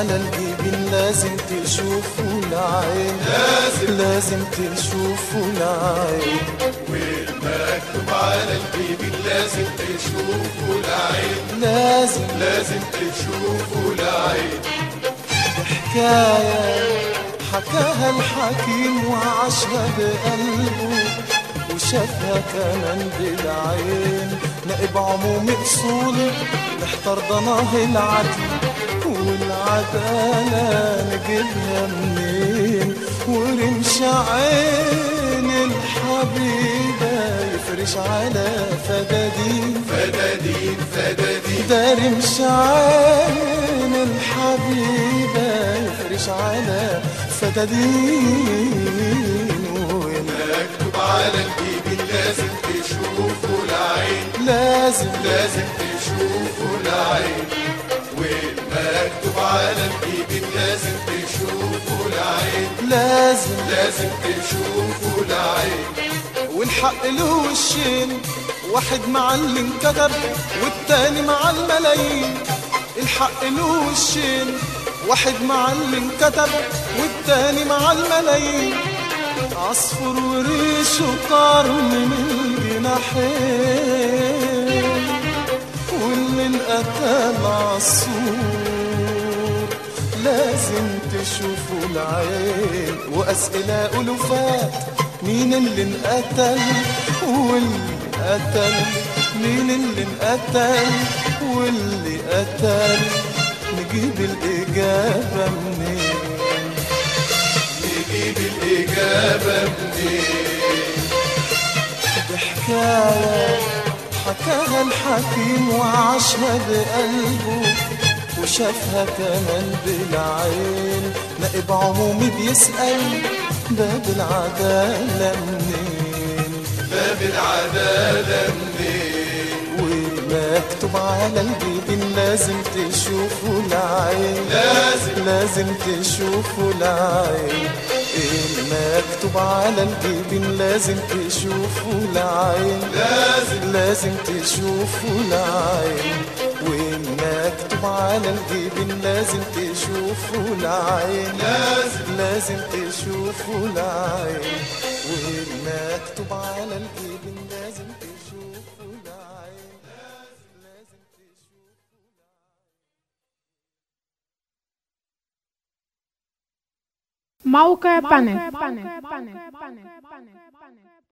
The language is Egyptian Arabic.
على الجبين لازم تشوفوا العين لازم لازم تشوفوا العين والمكتوب على الجبين لازم تشوفوا العين لازم لازم تشوفوا العين حكاية حكاها الحكيم وعاشها بقلبه وشافها كمان بالعين نائب عموم اصول محتار ضناه العدل والعدالة نجيبها منين ورمش عين الحبيبة يفرش على فدادين فدادين فدادين ده رمش عين الحبيبة يفرش على فدادين وين مكتوب على الجبين لازم تشوفوا العين لازم لازم تشوفوا العين والمكتوب على الجبين لازم تشوفوا العين لازم لازم تشوفوا العين والحق له وشين واحد مع اللي انكتب والتاني مع الملايين الحق له وشين واحد مع اللي انكتب والتاني مع الملايين عصفور وريشه طار من الجناحين واللي انقتل عصفور لازم تشوفوا العين وأسئلة ألوفات مين اللي انقتل واللي قتل مين اللي انقتل واللي قتل نجيب الإجابة منين نجيب الإجابة منين بحكاية حكاها الحكيم وعاشها بقلبه وشافها كمان بالعين نائب عمومي بيسأل باب العدالة منين باب العدالة منين ومكتوب على الجبين لازم تشوفوا العين لازم لازم تشوفوا العين المكتوب على الجبين لازم تشوفوا العين لازم لازم تشوفوا العين والمكتوب على الجبين لازم تشوفوا العين لازم لازم تشوفوا العين والمكتوب على الجبين لازم تشوفوا العين لازم تشوفوا موقع بانل